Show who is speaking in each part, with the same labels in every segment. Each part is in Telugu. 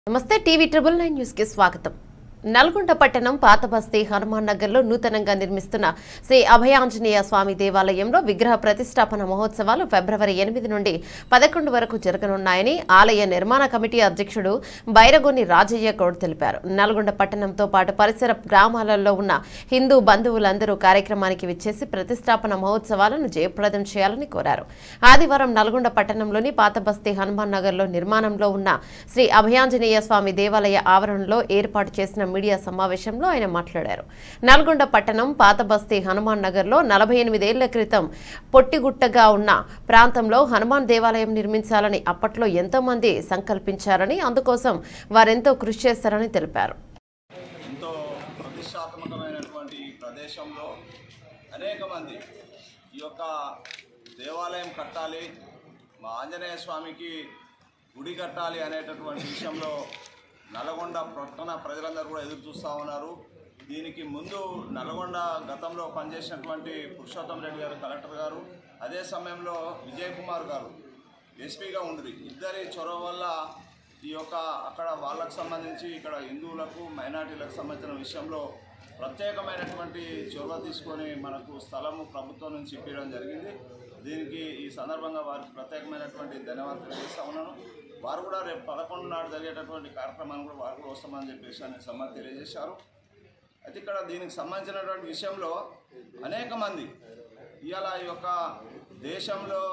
Speaker 1: నమస్తే టీవీ ట్రిబుల్ నైన్ న్యూస్ కి స్వాగతం నల్గొండ పట్టణం పాత బస్తీ హనుమాన్ నగర్ లో నూతనంగా నిర్మిస్తున్న శ్రీ అభయాంజనేయ స్వామి దేవాలయంలో విగ్రహ ప్రతిష్టాపన మహోత్సవాలు ఫిబ్రవరి ఎనిమిది నుండి పదకొండు వరకు జరగనున్నాయని ఆలయ నిర్మాణ కమిటీ అధ్యక్షుడు బైరగొని రాజయ్య గౌడ్ తెలిపారు నల్గొండ పట్టణంతో పాటు పరిసర గ్రామాలలో ఉన్న హిందూ బంధువులందరూ కార్యక్రమానికి విచ్చేసి ప్రతిష్టాపన మహోత్సవాలను జయప్రదం చేయాలని కోరారు ఆదివారం నల్గొండ పట్టణంలోని పాత బస్తీ హనుమాన్ నగర్లో నిర్మాణంలో ఉన్న శ్రీ అభయాంజనేయ స్వామి దేవాలయ ఆవరణలో ఏర్పాటు చేసిన మీడియా సమావేశంలో ఆయన మాట్లాడారు నల్గొండ పట్టణం పాత బస్తీ హనుమాన్ నగర్లో నలభై ఎనిమిదేళ్ల క్రితం పొట్టిగుట్టగా ఉన్న ప్రాంతంలో హనుమాన్ దేవాలయం నిర్మించాలని అప్పట్లో ఎంతో మంది సంకల్పించారని అందుకోసం వారెంతో కృషి చేస్తారని తెలిపారు
Speaker 2: ఎంతో ప్రతిష్టాత్మకమైనటువంటి ఈ ప్రదేశంలో అనేక మంది ఈ యొక్క దేవాలయం కట్టాలి మా ఆంజనేయ స్వామికి గుడి కట్టాలి అనేటటువంటి విషయంలో నల్గొండ పట్టణ ప్రజలందరూ కూడా ఎదురు చూస్తూ ఉన్నారు దీనికి ముందు నల్గొండ గతంలో పనిచేసినటువంటి పురుషోత్తం రెడ్డి గారు కలెక్టర్ గారు అదే సమయంలో విజయ్ కుమార్ గారు ఎస్పీగా ఉండ్రి ఇద్దరి చొరవ వల్ల ఈ యొక్క అక్కడ వాళ్ళకు సంబంధించి ఇక్కడ హిందువులకు మైనార్టీలకు సంబంధించిన విషయంలో ప్రత్యేకమైనటువంటి చొరవ తీసుకొని మనకు స్థలము ప్రభుత్వం నుంచి ఇప్పించడం జరిగింది దీనికి ఈ సందర్భంగా వారికి ప్రత్యేకమైనటువంటి ధన్యవాదాలు తెలియజేస్తా ఉన్నాను వారు కూడా రేపు పదకొండు నాడు జరిగేటటువంటి కార్యక్రమాన్ని కూడా వారు కూడా వస్తామని చెప్పేసి అని సమ్మతి తెలియజేశారు అయితే ఇక్కడ దీనికి సంబంధించినటువంటి విషయంలో అనేక మంది ఇవాళ ఈ యొక్క దేశంలో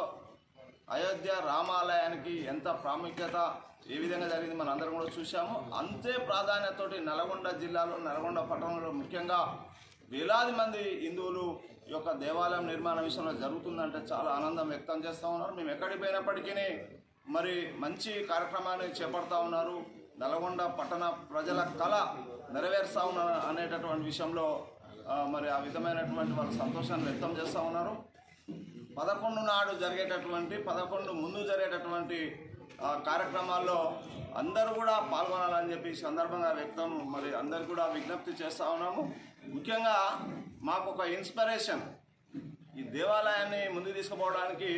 Speaker 2: అయోధ్య రామాలయానికి ఎంత ప్రాముఖ్యత ఏ విధంగా జరిగింది మనం అందరం కూడా చూసాము అంతే ప్రాధాన్యతతోటి నల్గొండ జిల్లాలో నల్గొండ పట్టణంలో ముఖ్యంగా వేలాది మంది హిందువులు ఈ యొక్క దేవాలయం నిర్మాణ విషయంలో జరుగుతుందంటే చాలా ఆనందం వ్యక్తం చేస్తూ ఉన్నారు మేము ఎక్కడికి పోయినప్పటికీ మరి మంచి కార్యక్రమాన్ని చేపడతా ఉన్నారు నల్గొండ పట్టణ ప్రజల కళ నెరవేరుస్తా ఉన్నారు అనేటటువంటి విషయంలో ఆ, మరి ఆ విధమైనటువంటి వాళ్ళ సంతోషాన్ని వ్యక్తం చేస్తూ ఉన్నారు పదకొండు నాడు జరిగేటటువంటి పదకొండు ముందు జరిగేటటువంటి ఆ, కార్యక్రమాల్లో అందరూ కూడా పాల్గొనాలని చెప్పి ఈ సందర్భంగా వ్యక్తం మరి అందరు కూడా విజ్ఞప్తి చేస్తూ ఉన్నాము ముఖ్యంగా మాకు ఒక ఇన్స్పిరేషన్ ఈ దేవాలయాన్ని ముందుకు తీసుకుపోవడానికి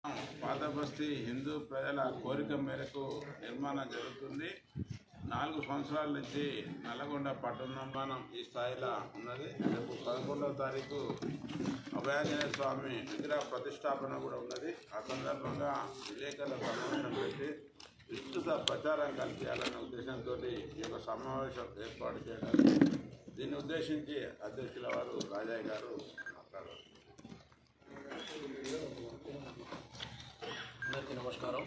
Speaker 3: పాత బస్తీ హిందూ ప్రజల కోరిక మేరకు నిర్మాణం జరుగుతుంది నాలుగు సంవత్సరాల నుంచి నల్లగొండ పట్టణ నిర్మాణం ఈ స్థాయిలో ఉన్నది రేపు పదకొండవ తారీఖు అభయాంజనేయ స్వామి విగ్రహ ప్రతిష్టాపన కూడా ఉన్నది ఆ సందర్భంగా విలేకరుల సమావేశం పెట్టి విస్తృత ప్రచారం కల్పించాలనే ఉద్దేశంతో ఈ యొక్క సమావేశం ఏర్పాటు చేయడం దీన్ని ఉద్దేశించి అధ్యక్షుల వారు రాజయ్య గారు మాట్లాడారు
Speaker 4: అందరికీ నమస్కారం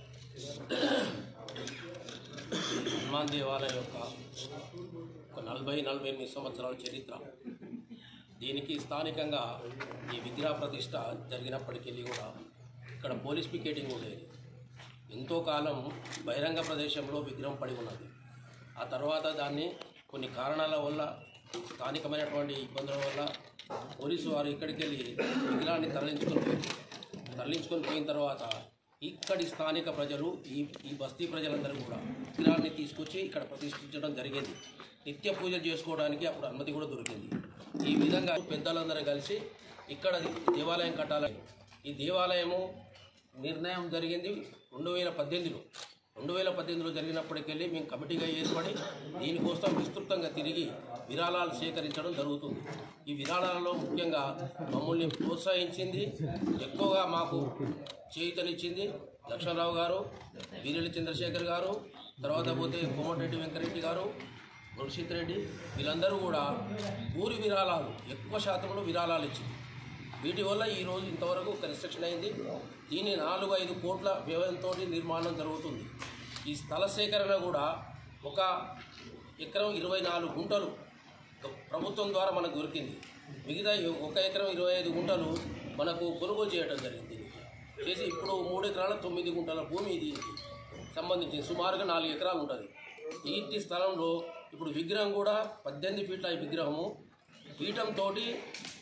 Speaker 4: హనుమాన్ దేవాలయం యొక్క ఒక నలభై నలభై ఎనిమిది సంవత్సరాల చరిత్ర దీనికి స్థానికంగా ఈ విగ్రహ ప్రతిష్ట జరిగినప్పటికీ కూడా ఇక్కడ పోలీస్ పికెటింగ్ ఉండేది ఎంతో కాలం బహిరంగ ప్రదేశంలో విగ్రహం పడి ఉన్నది ఆ తర్వాత దాన్ని కొన్ని కారణాల వల్ల స్థానికమైనటువంటి ఇబ్బందుల వల్ల పోలీసు వారు ఇక్కడికి వెళ్ళి విగ్రహాన్ని తరలించుకొని పోయారు. తరలించుకొని పోయిన తర్వాత ఇక్కడి స్థానిక ప్రజలు ఈ ఈ బస్తీ ప్రజలందరూ కూడా విగ్రహాన్ని తీసుకొచ్చి ఇక్కడ ప్రతిష్ఠించడం జరిగింది నిత్య పూజలు చేసుకోవడానికి అప్పుడు అనుమతి కూడా దొరికింది ఈ విధంగా పెద్దలందరూ కలిసి ఇక్కడ దేవాలయం కట్టాలని ఈ దేవాలయము నిర్ణయం జరిగింది రెండు వేల పద్దెనిమిదిలో రెండు వేల పద్దెనిమిదిలో జరిగినప్పటికెళ్ళి మేము కమిటీగా ఏర్పడి దీనికోసం విస్తృతంగా తిరిగి విరాళాలు సేకరించడం జరుగుతుంది ఈ విరాళాలలో ముఖ్యంగా మమ్మల్ని ప్రోత్సహించింది ఎక్కువగా మాకు చేయుతనిచ్చింది లక్ష్మణరావు గారు వీరెల్లి చంద్రశేఖర్ గారు తర్వాత పోతే కోమటిరెడ్డి వెంకరెడ్డి గారు ముర్షిత్ రెడ్డి వీళ్ళందరూ కూడా ఊరి విరాళాలు ఎక్కువ శాతంలో విరాళాలు ఇచ్చింది వీటి వల్ల ఈరోజు ఇంతవరకు కన్స్ట్రక్షన్ అయింది దీని నాలుగు ఐదు కోట్ల వ్యయంతో నిర్మాణం జరుగుతుంది ఈ స్థల సేకరణ కూడా ఒక ఎకరం ఇరవై నాలుగు గుంటలు ప్రభుత్వం ద్వారా మనకు దొరికింది మిగతా ఈ ఒక ఎకరం ఇరవై ఐదు గుంటలు మనకు కొనుగోలు చేయడం జరిగింది దీనికి చేసి ఇప్పుడు మూడు ఎకరాల తొమ్మిది గుంటల భూమి దీనికి సంబంధించి సుమారుగా నాలుగు ఎకరాలు ఉంటుంది ఇంటి స్థలంలో ఇప్పుడు విగ్రహం కూడా పద్దెనిమిది ఫీట్ల ఈ విగ్రహము పీఠంతో